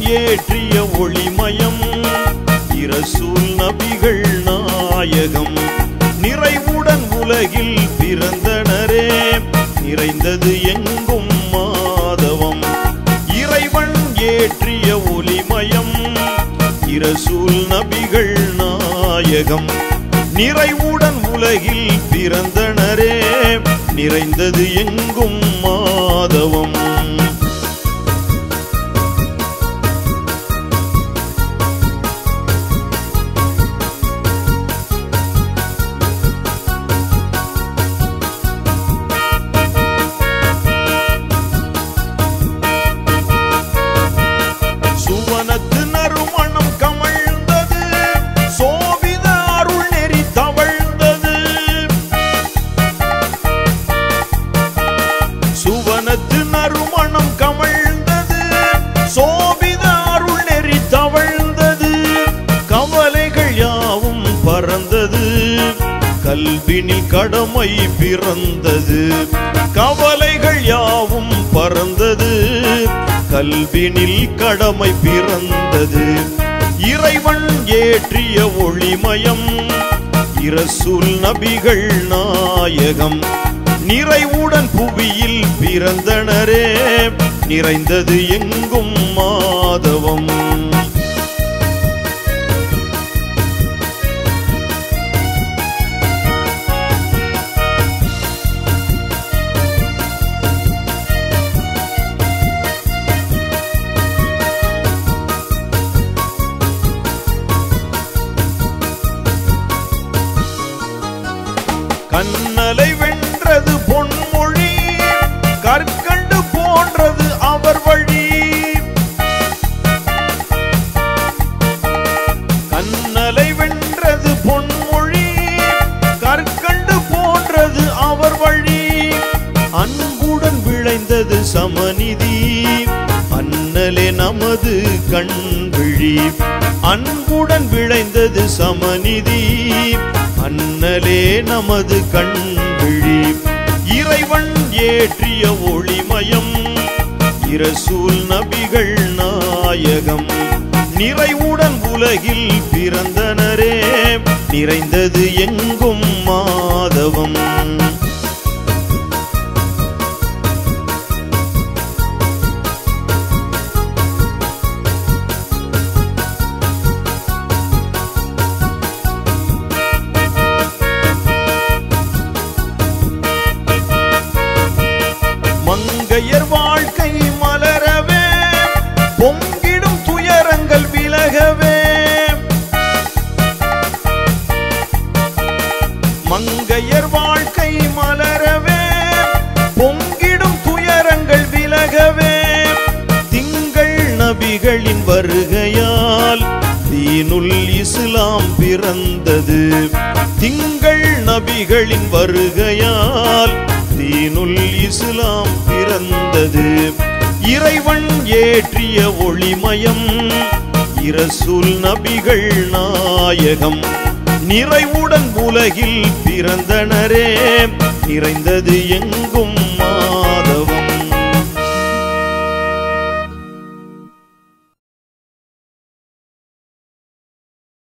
ஏற்றிய ஒளிமயம் இரசூல் நபிகள் நாயகம் நிறைவுடன் உலகில் பிறந்தனரே நிறைந்தது எங்கும் மாதவம் இறைவன் ஏற்றிய ஒளிமயம் இரசூல் நபிகள் நாயகம் நிறைவுடன் உலகில் பிறந்தனரே நிறைந்தது எங்கும் மாதவம் சுவனத்து நறுமணம் கமழ்ந்தது சோபித அருள் நெறி தவழ்ந்தது சுவனத்து நறுமணம் கமழ்ந்தது சோபித அருள் நெறி தவழ்ந்தது கவலைகள் யாவும் பறந்தது கல்வினில் கடமை பிறந்தது கவலைகள் யாவும் பறந்தது கல்வினில் கடமை பிறந்தது இறைவன் ஏற்றிய ஒளிமயம் இரசூல் நபிகள் நாயகம் நிறைவுடன் புவியில் பிறந்தனரே நிறைந்தது எங்கும் மாதவம் கண்ணலை வென்றது பொன்மொழி கற்கண்டு போன்றது அவர் வழி கண்ணலை வென்றது பொன்மொழி கற்கண்டு போன்றது அவர் வழி அன்புடன் விளைந்தது சமநிதி அண்ணலே நமது கண்விழி அன்புடன் விளைந்தது சமநிதி அண்ணலே நமது கண்விழி இறைவன் ஏற்றிய ஒளிமயம் இரசூல் நபிகள் நாயகம் நிறைவுடன் உலகில் பிறந்தனரே நிறைந்தது எங்கும் மாதவம் மங்கையர் வாழ்க்கை மலரவே பொங்கிடும் துயரங்கள் விலகவே மங்கையர் வாழ்க்கை மலரவே பொங்கிடும் துயரங்கள் விலகவே திங்கள் நபிகளின் வருகையால் தீனுல் இஸ்லாம் பிறந்தது திங்கள் நபிகளின் வருகையால் தீனுல் இஸ்லாம் பிறந்தது இறைவன் ஏற்றிய ஒளிமயம் இரசூல் நபிகள் நாயகம் நிறைவுடன் உலகில் பிறந்தனரே நிறைந்தது எங்கும் மாதவம்